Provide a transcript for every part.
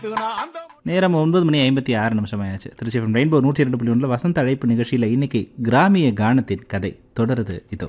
நேரம் ஒன்பது மணி ஐம்பத்தி ஆறு நிமிஷம் ஆயாச்சு திருச்சி FM ரெயின்போ நூற்றி இரண்டு புள்ளி ஒன்றில் வசந்த அழைப்பு நிகழ்ச்சியில் இன்னைக்கு கிராமிய கானத்தின் கதை தொடருது இதோ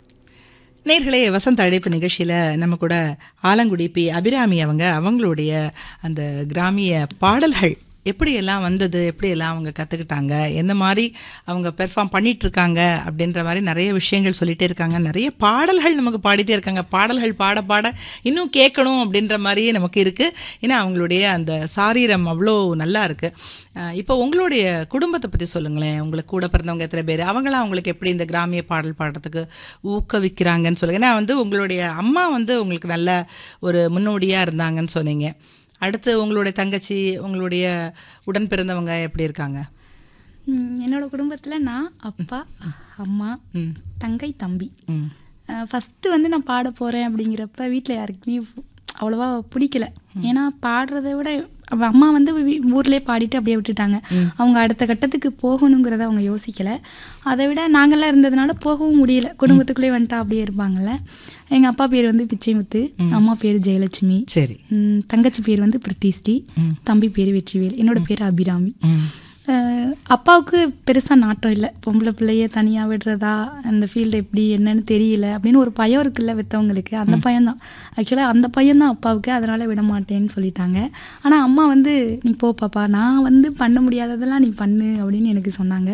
நேர்களே வசந்த அழைப்பு நிகழ்ச்சியில் நம்ம கூட ஆலங்குடி பி அபிராமி அவங்க அவங்களுடைய அந்த கிராமிய பாடல்கள் எப்படியெல்லாம் வந்தது எப்படியெல்லாம் அவங்க கற்றுக்கிட்டாங்க எந்த மாதிரி அவங்க பெர்ஃபார்ம் பண்ணிட்டு இருக்காங்க அப்படின்ற மாதிரி நிறைய விஷயங்கள் சொல்லிட்டே இருக்காங்க நிறைய பாடல்கள் நமக்கு பாடிட்டே இருக்காங்க பாடல்கள் பாட பாட இன்னும் கேட்கணும் அப்படின்ற மாதிரியே நமக்கு இருக்குது ஏன்னா அவங்களுடைய அந்த சாரீரம் அவ்வளோ நல்லா இருக்குது இப்போ உங்களுடைய குடும்பத்தை பற்றி சொல்லுங்களேன் உங்களுக்கு கூட பிறந்தவங்க எத்தனை பேர் அவங்களாம் உங்களுக்கு எப்படி இந்த கிராமிய பாடல் பாடுறதுக்கு ஊக்குவிக்கிறாங்கன்னு சொல்லுங்க ஏன்னா வந்து உங்களுடைய அம்மா வந்து உங்களுக்கு நல்ல ஒரு முன்னோடியாக இருந்தாங்கன்னு சொன்னீங்க அடுத்து உங்களுடைய தங்கச்சி உங்களுடைய உடன் பிறந்தவங்க எப்படி இருக்காங்க ம், என்னோட குடும்பத்தில் நான் அப்பா அம்மா ம் தங்கை தம்பி ம் ஃபஸ்ட்டு வந்து நான் பாட போகிறேன் அப்படிங்கிறப்ப வீட்டில் யாருக்குமே அவ்வளோவா பிடிக்கல ஏன்னா பாடுறதை விட அவ அம்மா வந்து வீ- ஊர்லயே பாடிட்டு அப்படியே விட்டுட்டாங்க அவங்க அடுத்த கட்டத்துக்கு போகணுங்கிறத அவங்க யோசிக்கல அதை விட நாங்கெல்லாம் இருந்ததுனால போகவும் முடியல குடும்பத்துக்குள்ளே வந்துட்டா அப்படியே இருப்பாங்கல்ல எங்கள் அப்பா பேர் வந்து பிச்சைமுத்து அம்மா பேர் ஜெயலட்சுமி சரி ம், தங்கச்சி பேர் வந்து பிரித்திஸ்ரீ தம்பி பேர் வெற்றிவேல் என்னோட பேர் அபிராமி ம் அஹ் அப்பாவுக்கு பெருசாக நாட்டம் இல்லை பொம்பளை பிள்ளைய தனியாக விடுறதா அந்த ஃபீல்டு எப்படி என்னன்னு தெரியல அப்படின்னு ஒரு பயம் இருக்குல்ல விற்றவங்களுக்கு அந்த பையன்தான் ஆக்சுவலாக அந்த பையன்தான் அப்பாவுக்கு அதனால் விட மாட்டேன்னு சொல்லிட்டாங்க ஆனால் அம்மா வந்து நீ போ பாப்பா நான் வந்து பண்ண முடியாததெல்லாம் நீ பண்ணு அப்படின்னு எனக்கு சொன்னாங்க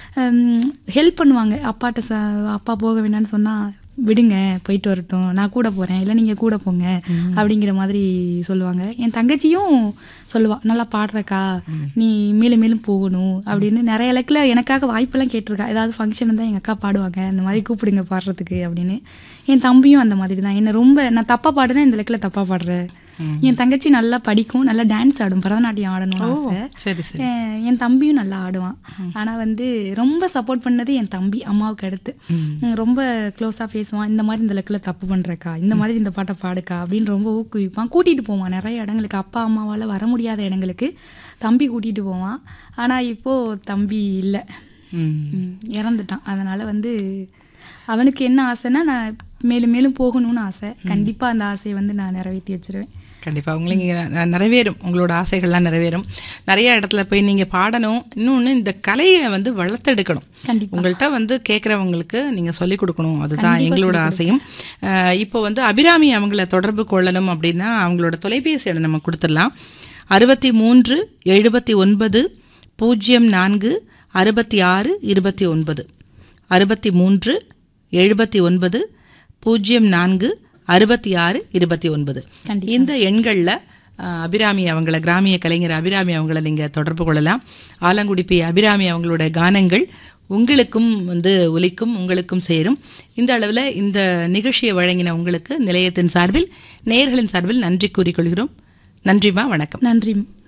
ஹெல்ப் பண்ணுவாங்க அப்பாட்ட ச அப்பா போக வேணான்னு சொன்னால் விடுங்க போயிட்டு வரட்டும் நான் கூட போகிறேன் இல்லை நீங்கள் கூட போங்க அப்படிங்கிற மாதிரி சொல்லுவாங்க என் தங்கச்சியும் சொல்லுவா நல்லா பாடுறக்கா நீ மேலும் மேலும் போகணும் அப்படின்னு நிறைய இலக்கில் எனக்காக வாய்ப்பெல்லாம் கேட்டிருக்கா ஏதாவது ஃபங்க்ஷன் இருந்தால் எங்கள் அக்கா பாடுவாங்க அந்த மாதிரி கூப்பிடுங்க பாடுறதுக்கு அப்படின்னு என் தம்பியும் அந்த மாதிரி தான் என்ன ரொம்ப நான் தப்பாக பாடுறேன் இந்த இலக்கில் தப்பாக பாடுறேன் என் தங்கச்சி நல்லா படிக்கும் நல்லா டான்ஸ் ஆடும் பரதநாட்டியம் ஆடணும்னு ஆசை சரி சரி என் என் தம்பியும் நல்லா ஆடுவான் ஆனால் வந்து ரொம்ப சப்போர்ட் பண்ணது என் தம்பி அம்மாவுக்கு அடுத்து ம், ரொம்ப க்ளோஸாக பேசுவான் இந்த மாதிரி இந்த லெக்கில் தப்பு பண்ணுறக்கா இந்த மாதிரி இந்த பாட்டை பாடுக்கா அப்படின்னு ரொம்ப ஊக்குவிப்பான் கூட்டிகிட்டு போவான் நிறைய இடங்களுக்கு அப்பா அம்மாவால் வர முடியாத இடங்களுக்கு தம்பி கூட்டிகிட்டு போவான் ஆனால் இப்போது தம்பி இல்லை ம் ம், இறந்துட்டான் அதனால் வந்து அவனுக்கு என்ன ஆசைன்னா நான் மேலும் மேலும் போகணும்னு ஆசை கண்டிப்பாக அந்த ஆசையை வந்து நான் நிறைவேற்றி வச்சிருவேன் கண்டிப்பாக உங்களுக்கு ந- நிறைவேறும் உங்களோட ஆசைகள்லாம் நிறைவேறும் நிறைய இடத்துல போய் நீங்கள் பாடணும் இன்னொன்று இந்த கலையை வந்து வளர்த்தெடுக்கணும் கண்டிப்பா. உங்கள்கிட்ட வந்து கேட்குறவங்களுக்கு நீங்கள் சொல்லிக் கொடுக்கணும் அதுதான் எங்களோட ஆசையும் அஹ், இப்போ வந்து அபிராமி அவங்கள தொடர்பு கொள்ளணும் அப்படின்னா அவங்களோட தொலைபேசி எண்ணை நம்ம கொடுத்துடலாம் அறுபத்தி மூன்று எழுபத்தி ஒன்பது பூஜ்ஜியம் நான்கு அறுபத்தி ஆறு இருபத்தி ஒன்பது அறுபத்தி மூன்று எழுபத்தி ஒன்பது பூஜ்ஜியம் நான்கு அறுபத்தி ஆறு இருபத்தி ஒன்பது கண்டிப்பா. இந்த எண்களில் அபிராமி அவங்கள கிராமிய கலைஞர் அபிராமி அவங்கள நீங்கள் தொடர்பு கொள்ளலாம் ஆலங்குடி பி அபிராமி அவங்களோட கானங்கள் உங்களுக்கும் வந்து ஒலிக்கும் உங்களுக்கும் சேரும் இந்த அளவில் இந்த நிகழ்ச்சியை வழங்கின உங்களுக்கு நிலையத்தின் சார்பில் நேயர்களின் சார்பில் நன்றி கூறிக்கொள்கிறோம் நன்றிமா வணக்கம் நன்றி